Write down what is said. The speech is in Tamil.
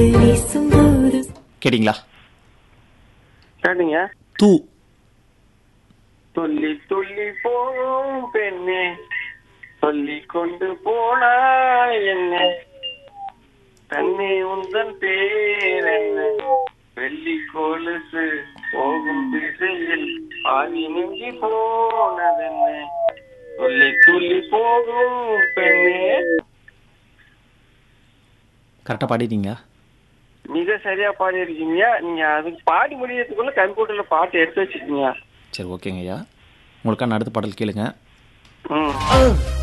காத்து வீசும்போது கேட்டிங்களா கேட்டீங்க தூ துள்ளி துள்ளி போகும் பெண்ணே சொல்லி கொண்டு போனா என்ன தண்ணி உந்தன் பேர் என்ன வெள்ளி கொலுசு போகும் திசையில் ஆவி நெஞ்சி போனதென்ன துள்ளி துள்ளி போகும் பெண்ணே கரெக்டாக பாடிட்டீங்க மிக சரியா பாடி இருக்கீங்க நீங்க அதுக்கு பாடி முடியறதுக்குள்ள கம்ப்யூட்டர்ல பாட்டு எடுத்து வச்சுக்கீங்க சரி ஓகேங்க ஐயா உங்களுக்கான அடுத்த பாடல் கேளுங்க ம்